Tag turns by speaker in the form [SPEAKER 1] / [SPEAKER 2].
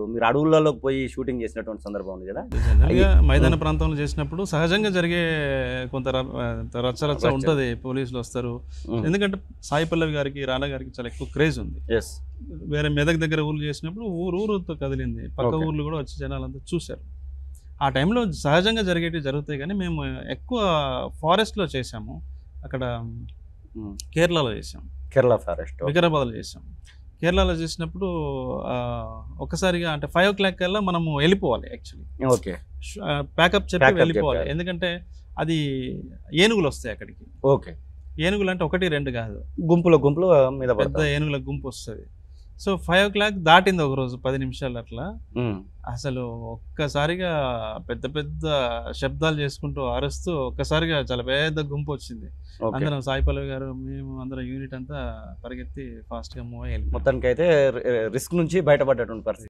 [SPEAKER 1] చేసినప్పుడు మీరు అడవులలోకి పోయి షూటింగ్ చేసినటువంటి సందర్భం ఉంది కదా
[SPEAKER 2] జనరల్గా మైదాన ప్రాంతంలో చేసినప్పుడు సహజంగా జరిగే కొంత ర- రచ్చ రచ్చ
[SPEAKER 1] రచ్చ.
[SPEAKER 2] ఉంటుంది పోలీసులు వస్తారు ఎందుకంటే సాయి పల్లవి గారికి రానా గారికి చాలా ఎక్కువ క్రేజ్ ఉంది
[SPEAKER 1] ఎస్
[SPEAKER 2] వేరే మెదక్ దగ్గర ఊర్లు చేసినప్పుడు ఊరు ఊరుతో కదిలింది పక్క
[SPEAKER 1] Okay.
[SPEAKER 2] ఊర్లు కూడా వచ్చి జనాలంతా చూశారు ఆ టైంలో సహజంగా జరిగేటివి జరుగుతాయి కానీ మేము ఎక్కువ ఫారెస్ట్లో చేసాము అక్కడ కేరళలో చేసాం
[SPEAKER 1] కేరళ ఫారెస్ట్
[SPEAKER 2] వికారాబాద్లో చేసాం కేరళలో చేసినప్పుడు ఆ, ఒక్కసారిగా అంటే ఫైవ్ ఓ క్లాక్ కల్లా మనము వెళ్ళిపోవాలి యాక్చువల్లీ
[SPEAKER 1] ఓకే
[SPEAKER 2] ప్యాకప్ చెప్పి
[SPEAKER 1] Pack up
[SPEAKER 2] వెళ్ళిపోవాలి
[SPEAKER 1] చెప్పాలి.
[SPEAKER 2] ఎందుకంటే అది ఏనుగులు వస్తాయి అక్కడికి
[SPEAKER 1] ఓకే
[SPEAKER 2] ఏనుగులు అంటే ఒకటి రెండు కాదు
[SPEAKER 1] గుంపులో గుంపులో మీద
[SPEAKER 2] పెద్ద
[SPEAKER 1] పడతారు
[SPEAKER 2] ఏనుగుల గుంపు వస్తుంది సో ఫైవ్ ఓ క్లాక్ దాటింది ఒక రోజు పది నిమిషాలు అట్లా
[SPEAKER 1] ఉమ్.
[SPEAKER 2] అసలు ఒక్కసారిగా పెద్ద పెద్ద శబ్దాలు చేసుకుంటూ అరుస్తూ ఒక్కసారిగా చాలా పెద్ద గుంపు వచ్చింది
[SPEAKER 1] ఓకే
[SPEAKER 2] అందరం సాయి పల్లవి గారు మేము అందరం యూనిట్ అంతా పరిగెత్తి ఫాస్ట్గా మూవ్ అయ్యి వెళ్ళిపోయాం.
[SPEAKER 1] మొత్తానికి అయితే రిస్క్ నుంచి బయటపడ్డటువంటి పరిస్థితి